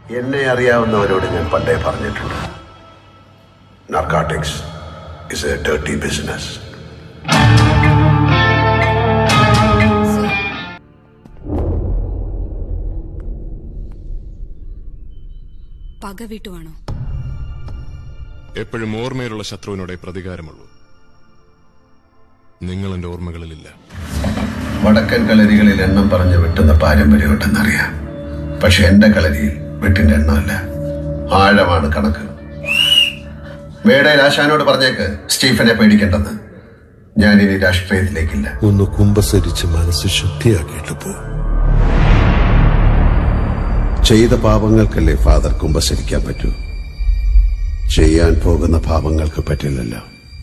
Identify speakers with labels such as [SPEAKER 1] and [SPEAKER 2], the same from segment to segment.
[SPEAKER 1] എന്നെ അറിയാവുന്നവരോട് ഞാൻ പണ്ടേ പറഞ്ഞിട്ടുണ്ട് narcotics is a dirty business
[SPEAKER 2] പക വീട്ടുവാണോ
[SPEAKER 3] എപ്പോഴും ഓർമ്മയിലുള്ള ശത്രുവിനോടെ പ്രതികാരമുള്ളൂ നിങ്ങൾ എന്റെ ഓർമ്മകളിലില്ല
[SPEAKER 1] വടക്കൻ കളരികളിൽ എണ്ണം പറഞ്ഞ് വെട്ടുന്ന പാരമ്പര്യമുണ്ടെന്നറിയാം പക്ഷെ എന്റെ കളരിയിൽ വെട്ടിന്റെ എണ്ണമല്ല ആഴമാണ് കണക്ക് വേടയിൽ ആശാനോട് പറഞ്ഞേക്ക് സ്റ്റീഫനെ പേടിക്കേണ്ടെന്ന് ഞാൻ ഇനി രാഷ്ട്രീയത്തിലേക്കില്ല
[SPEAKER 4] ഒന്ന് കുമ്പസരിച്ച് മനസ്സ് ശുദ്ധിയാക്കിയിട്ട് പോ
[SPEAKER 1] ചെയ്ത പാപങ്ങൾക്കല്ലേ ഫാദർ കുമ്പസരിക്കാൻ പറ്റൂ ചെയ്യാൻ പോകുന്ന പാപങ്ങൾക്ക് പറ്റില്ലല്ലോ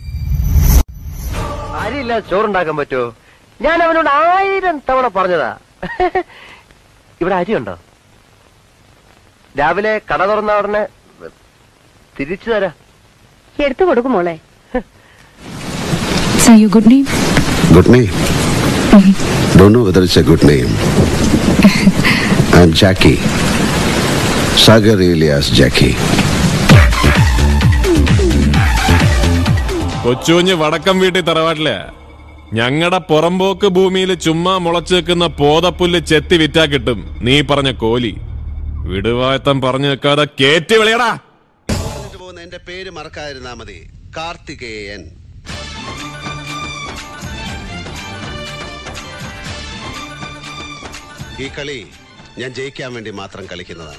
[SPEAKER 5] അരിയില്ല ചോറുണ്ടാക്കാൻ പറ്റുമോ ഞാൻ അവനോട് ആയിരം തവണ പറഞ്ഞതാ ഇവിടെ അരിയുണ്ടോ രാവിലെ കട തുറന്ന ഉടനെ തിരിച്ചു തരാം
[SPEAKER 6] എടുത്തു കൊടുക്കും മോളെ
[SPEAKER 2] so you good name
[SPEAKER 1] Good name. Don't know whether it's a good name. I'm Jackie. Sagar Elias Jackie.
[SPEAKER 3] കൊച്ചുകുഞ്ഞ് വടക്കം വീട്ടിൽ തറവാട്ടില്ല ഞങ്ങളുടെ പുറമ്പോക്ക് ഭൂമിയിൽ ചുമ്മാ മുളച്ചു വെക്കുന്ന പോതപ്പുല്ല് ചെത്തി വിറ്റാ കിട്ടും നീ പറഞ്ഞ കോലി വിടുവായത്തം പറഞ്ഞു വെക്കാതെ കേറ്റി വിളിയടാ
[SPEAKER 1] പോകുന്ന എന്റെ പേര് മറക്കാതിരുന്നാ മതി കാർത്തികേയൻ ഈ കളി ഞാൻ ജയിക്കാൻ വേണ്ടി മാത്രം കളിക്കുന്നതാണ്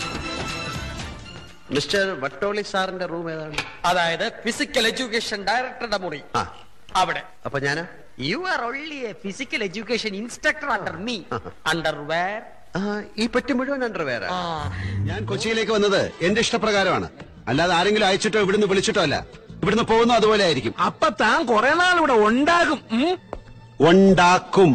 [SPEAKER 1] മിസ്റ്റർ വട്ടോളി സാറിന്റെ റൂം ഏതാണ്
[SPEAKER 7] അതായത് ഫിസിക്കൽ എഡ്യൂക്കേഷൻ ഡയറക്ടറുടെ മുറി
[SPEAKER 1] ആ
[SPEAKER 7] അവിടെ
[SPEAKER 1] അപ്പൊ ഞാനാ
[SPEAKER 7] you are only a physical education instructor under me underwear
[SPEAKER 1] ആ, ഈ പെട്ടി മുഴുവൻ അണ്ടർവെയർ ഞാൻ കൊച്ചിയിലേക്ക് വന്നത് എന്റെ ഇഷ്ടപ്രകാരമാണ് അല്ലാതെ ആരെങ്കിലും അയച്ചിട്ടോ ഇവിടുന്ന് വിളിച്ചിട്ടോ അല്ല ഇവിടുന്ന് പോകുന്നു അതുപോലെ ആയിരിക്കും
[SPEAKER 7] അപ്പൊ താൻ കുറെ നാൾ ഇവിടെ ഉണ്ടാകും
[SPEAKER 1] ഉണ്ടാക്കും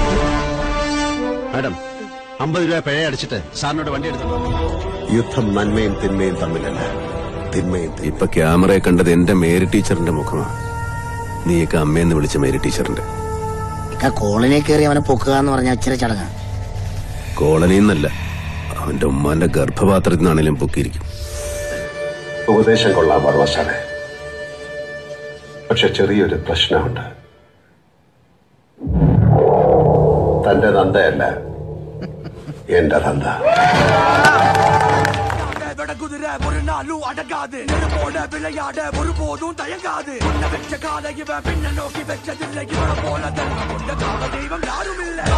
[SPEAKER 1] മാഡം അമ്പത് രൂപ പിഴ അടിച്ചിട്ട് സാറിനോട് വണ്ടി എടുത്തു യുദ്ധം നന്മയും തിന്മയും തമ്മിലല്ല തിന്മയും
[SPEAKER 8] ഇപ്പൊ ക്യാമറയെ കണ്ടത് എന്റെ മേരി ടീച്ചറിന്റെ മുഖമാണ് നീയൊക്കെ അമ്മയെന്ന് വിളിച്ച മേരി ടീച്ചറിന്റെ
[SPEAKER 9] കോളനി കയറി അവനെ പൊക്കുക എന്ന് പറഞ്ഞ ഇച്ചിരി ചടങ്ങ്
[SPEAKER 8] കോളനിന്നല്ല അവന്റെ ഉമ്മാന്റെ ഗർഭപാത്രത്തിൽ നിന്നാണേലും പൊക്കിയിരിക്കും
[SPEAKER 1] ഉപദേശം കൊള്ളാൻ പർവസാണ് പക്ഷെ ചെറിയൊരു പ്രശ്നമുണ്ട് തന്റെ നന്ദയല്ല എന്റെ നന്ദ
[SPEAKER 7] കുതിര ഒരു നാലു അടങ്ങാതെ നെടുപ്പോടെ വിളയാട ഒരു പോതും തയങ്ങാതെ ഉന്ന വെച്ച കാല ഇവ പിന്നെ നോക്കി വെച്ചതില്ല ഇവളെ പോലെ തന്നെ കൊണ്ട് കാല ദൈവം ആരുമില്ല